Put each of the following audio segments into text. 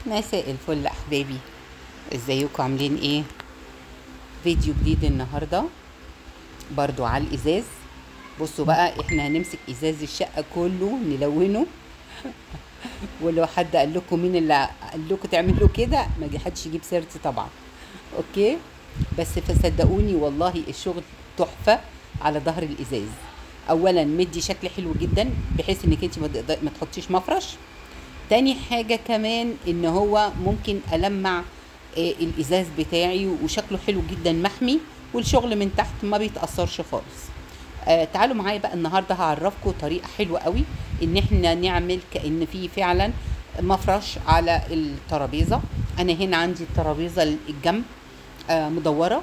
مساء الفل احبابي ازيكم عاملين ايه فيديو جديد النهارده برضو على الازاز بصوا بقى احنا هنمسك ازاز الشقه كله نلونه ولو حد قال لكم مين اللي قال لكم تعملوا كده ما حدش يجيب سيرتي طبعا اوكي بس فصدقوني والله الشغل تحفه على ظهر الازاز اولا مدي شكل حلو جدا بحيث انك انت ما تحطيش مفرش تاني حاجة كمان ان هو ممكن المع آه الازاز بتاعي وشكله حلو جدا محمي والشغل من تحت ما بيتأثرش خالص آه تعالوا معايا بقى النهاردة هعرفكم طريقة حلوة قوي ان احنا نعمل كأن في فعلا مفرش على الترابيزة انا هنا عندي الترابيزة الجنب آه مدورة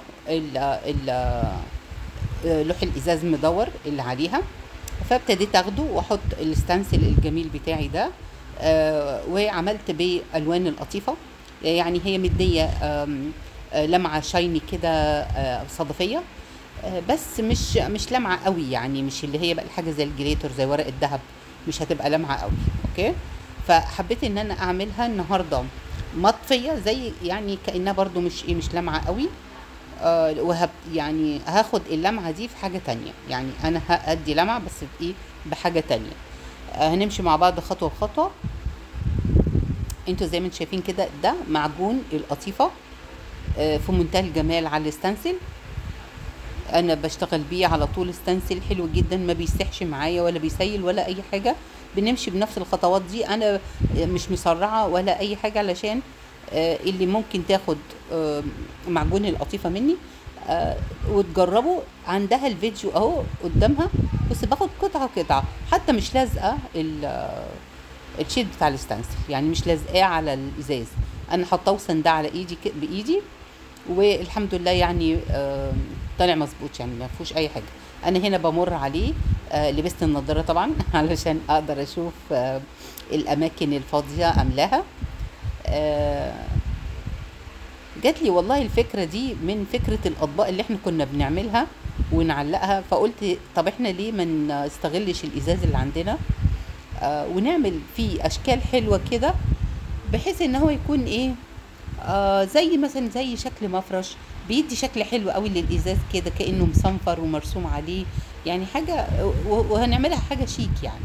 لوح الازاز مدور اللي عليها فابتديت اخده واحط الستانسل الجميل بتاعي ده آه وعملت بالوان القطيفه يعني هي مديه آه لمعه شايني كده آه صدفيه آه بس مش مش لمعه قوي يعني مش اللي هي بقى حاجه زي الجليتر زي ورق الذهب مش هتبقى لمعه قوي اوكي فحبيت ان انا اعملها النهارده مطفيه زي يعني كانها برضو مش ايه مش لمعه قوي آه وهب يعني هاخد اللمعه دي في حاجه تانية يعني انا هادي لمعه بس بايه بحاجه تانية آه هنمشي مع بعض خطوه بخطوه انتوا زي ما انتوا شايفين كده ده معجون القطيفه آه في منتهى الجمال على الستانسل انا بشتغل بيه على طول ستانسل حلو جدا ما بيسحش معايا ولا بيسيل ولا اي حاجه بنمشي بنفس الخطوات دي انا مش مسرعه ولا اي حاجه علشان آه اللي ممكن تاخد آه معجون القطيفه مني آه وتجربوا عندها الفيديو اهو قدامها بس باخد قطعه قطعه حتى مش لازقه الشيد بتاع الستانسل يعني مش لازقاه على الازاز انا حاطاه وسنداه على ايدي بايدي والحمد لله يعني آه طالع مظبوط يعني ما فيهوش اي حاجه انا هنا بمر عليه آه لبست النضاره طبعا علشان اقدر اشوف آه الاماكن الفاضيه املاها آه جات لي والله الفكره دي من فكره الاطباق اللي احنا كنا بنعملها ونعلقها فقلت طب احنا ليه ما نستغلش الازاز اللي عندنا آه ونعمل فيه اشكال حلوه كده بحيث ان هو يكون ايه آه زي مثلا زي شكل مفرش بيدي شكل حلو قوي للازاز كده كانه مصنفر ومرسوم عليه يعني حاجه وهنعملها حاجه شيك يعني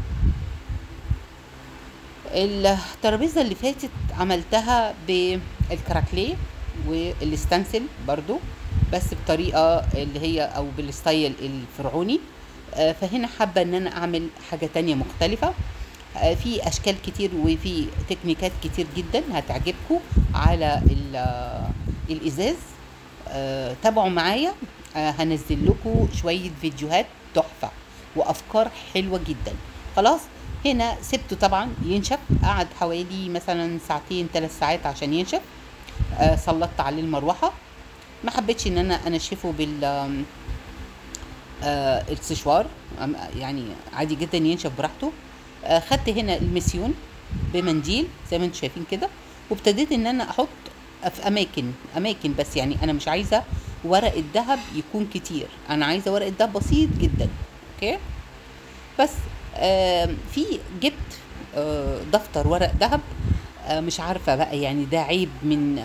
الترابيزه اللي فاتت عملتها بالكراكليه والستانسل برضو بس بطريقه اللي هي او بالستايل الفرعوني آه فهنا حابه ان انا اعمل حاجه تانية مختلفه آه في اشكال كتير وفي تكنيكات كتير جدا هتعجبكم على الازاز آه تابعوا معايا هنزل لكم شويه فيديوهات تحفه وافكار حلوه جدا خلاص هنا سبته طبعا ينشف قعد حوالي مثلا ساعتين ثلاث ساعات عشان ينشف آه سلطت عليه المروحه ما حبيتش ان انا انشفه بال آه السشوار يعني عادي جدا ينشف براحته آه خدت هنا المسيون بمنديل زي ما انتم شايفين كده وابتديت ان انا احط في اماكن اماكن بس يعني انا مش عايزه ورق الذهب يكون كتير انا عايزه ورق الذهب بسيط جدا اوكي بس آه في جبت آه دفتر ورق ذهب آه مش عارفه بقى يعني ده عيب من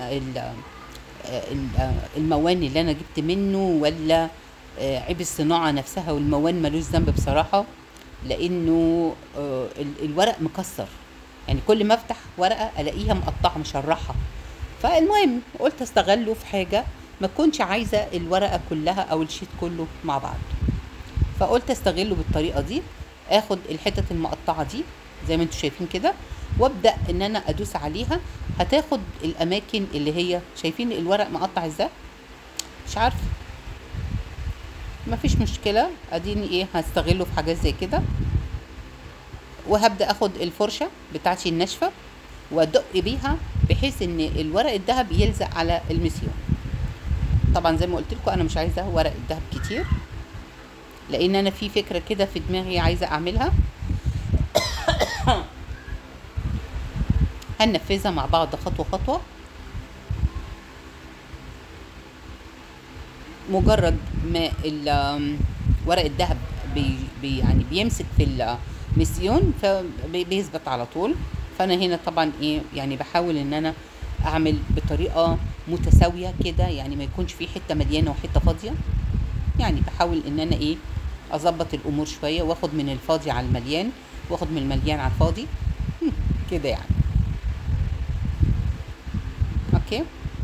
الموان اللي انا جبت منه ولا عيب الصناعه نفسها والموان ملوش ذنب بصراحه لانه الورق مكسر يعني كل ما افتح ورقه الاقيها مقطعه مشرحه فالمهم قلت استغله في حاجه ما كنتش عايزه الورقه كلها او الشيت كله مع بعض فقلت استغله بالطريقه دي اخد الحتت المقطعه دي زي ما انتم شايفين كده وابدا ان انا ادوس عليها هتاخد الاماكن اللي هي شايفين الورق مقطع ازاي مش عارفه مفيش مشكله اديني ايه هستغله في حاجات زي كده وهبدا اخد الفرشه بتاعتي الناشفه وادق بيها بحيث ان الورق الذهب يلزق على المسيون طبعا زي ما قلت لكم انا مش عايزه ورق الذهب كتير لان انا في فكره كده في دماغي عايزه اعملها هننفذها مع بعض خطوه خطوه مجرد ما ورق الذهب بي بي يعني بيمسك في المسيون فبيثبت على طول فانا هنا طبعا ايه يعني بحاول ان انا اعمل بطريقه متساويه كده يعني ما يكونش في حته مليانه وحته فاضيه يعني بحاول ان انا ايه اظبط الامور شويه واخد من الفاضي على المليان واخد من المليان على الفاضي هم، كده يعني اوكي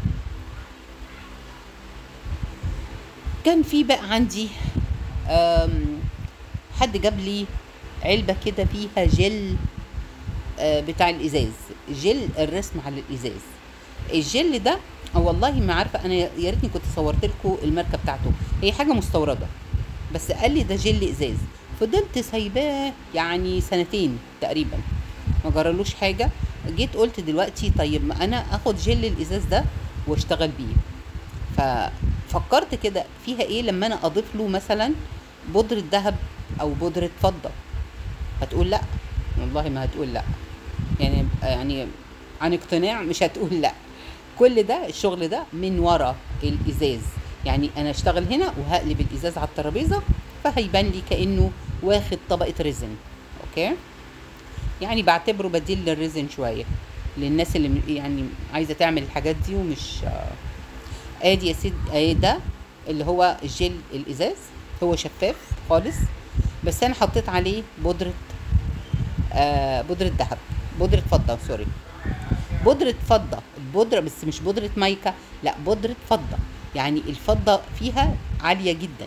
كان في بقى عندي أم، حد جاب لي علبه كده فيها جل آه، بتاع الازاز جل الرسم على الازاز الجل ده آه، والله ما عارفه انا يا ريتني كنت صورت لكم الماركه بتاعته هي حاجه مستورده بس قال لي ده جل ازاز فضلت سايباه يعني سنتين تقريبا ما جرالوش حاجه جيت قلت دلوقتي طيب ما انا اخد جل الازاز ده واشتغل بيه ففكرت كده فيها ايه لما انا اضيف له مثلا بودرة ذهب او بودرة فضة هتقول لا والله ما هتقول لا يعني يعني عن اقتناع مش هتقول لا كل ده الشغل ده من ورا الازاز يعني انا اشتغل هنا وهقلب الازاز على الترابيزه فهيبان لي كانه واخد طبقه ريزن اوكي يعني بعتبره بديل للريزن شويه للناس اللي م- يعني عايزه تعمل الحاجات دي ومش آه، ادي يا سيد ادي ده اللي هو الجل الازاز هو شفاف خالص بس انا حطيت عليه بودره آه بودره ذهب بودره فضه سوري بودره فضه البودره بس مش بودره مايكا لا بودره فضه يعني الفضه فيها عاليه جدا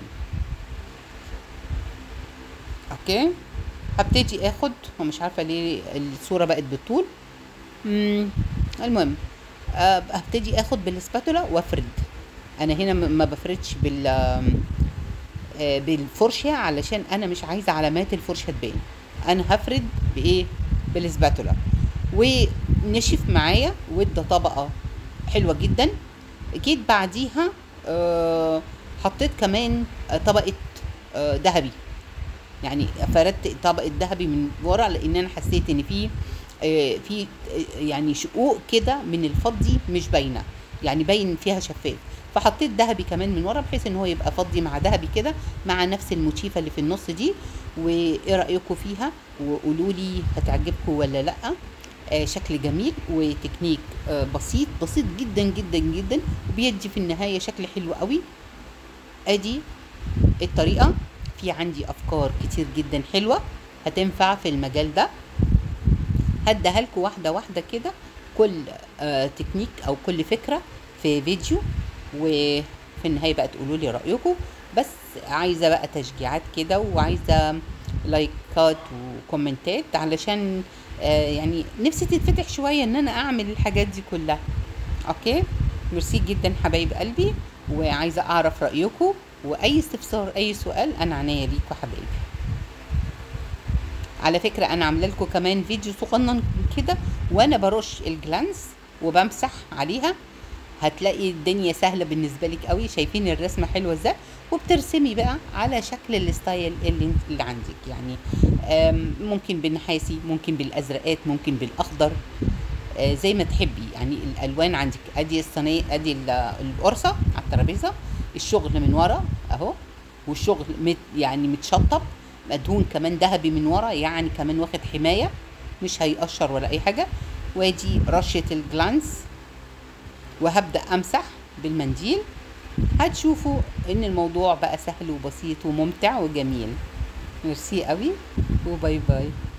اوكي هبتدي اخد ومش عارفه ليه الصوره بقت بالطول مم. المهم آه، هبتدي اخد بالسباتولا وافرد انا هنا م- ما بفردش بال آم، آه، بالفرشه علشان انا مش عايزه علامات الفرشه تبان انا هفرد بايه بالسباتولا ونشف معايا وادى طبقه حلوه جدا جيت بعديها آه، حطيت كمان آه، طبقه آه، ذهبي يعني فردت طبقه ذهبي من ورا لان انا حسيت ان في آه، في آه، يعني شقوق كده من الفضي مش باينه يعني باين فيها شفاف فحطيت ذهبي كمان من ورا بحيث ان هو يبقى فضي مع ذهبي كده مع نفس الموتيفه اللي في النص دي وايه رايكم فيها وقولوا لي هتعجبكم ولا لا آه شكل جميل وتكنيك آه بسيط بسيط جدا جدا جدا وبيدي في النهايه شكل حلو قوي ادي الطريقه في عندي افكار كتير جدا حلوه هتنفع في المجال ده هديها لكم واحده واحده كده كل آه تكنيك او كل فكره في فيديو وفي النهايه بقى تقولوا لي رايكم بس عايزه بقى تشجيعات كده وعايزه لايكات وكومنتات علشان آه يعني نفسي تتفتح شويه ان انا اعمل الحاجات دي كلها اوكي ميرسي جدا حبايب قلبي وعايزه اعرف رايكم واي استفسار اي سؤال انا عنيا ليكوا حبايبي على فكرة أنا عاملة لكم كمان فيديو صغنن كده وأنا برش الجلانس وبمسح عليها هتلاقي الدنيا سهلة بالنسبة لك قوي شايفين الرسمة حلوة ازاي وبترسمي بقى على شكل الستايل اللي انت اللي عندك يعني آم، ممكن بالنحاسي ممكن بالأزرقات ممكن بالأخضر آه، زي ما تحبي يعني الألوان عندك أدي الصينية أدي ال- القرصة على الترابيزة الشغل من ورا أهو والشغل مت يعني متشطب مدهون كمان ذهبي من ورا يعني كمان واخد حمايه مش هيقشر ولا اي حاجه وادي رشه الجلانس وهبدا امسح بالمنديل هتشوفوا ان الموضوع بقى سهل وبسيط وممتع وجميل ميرسي قوي وباي باي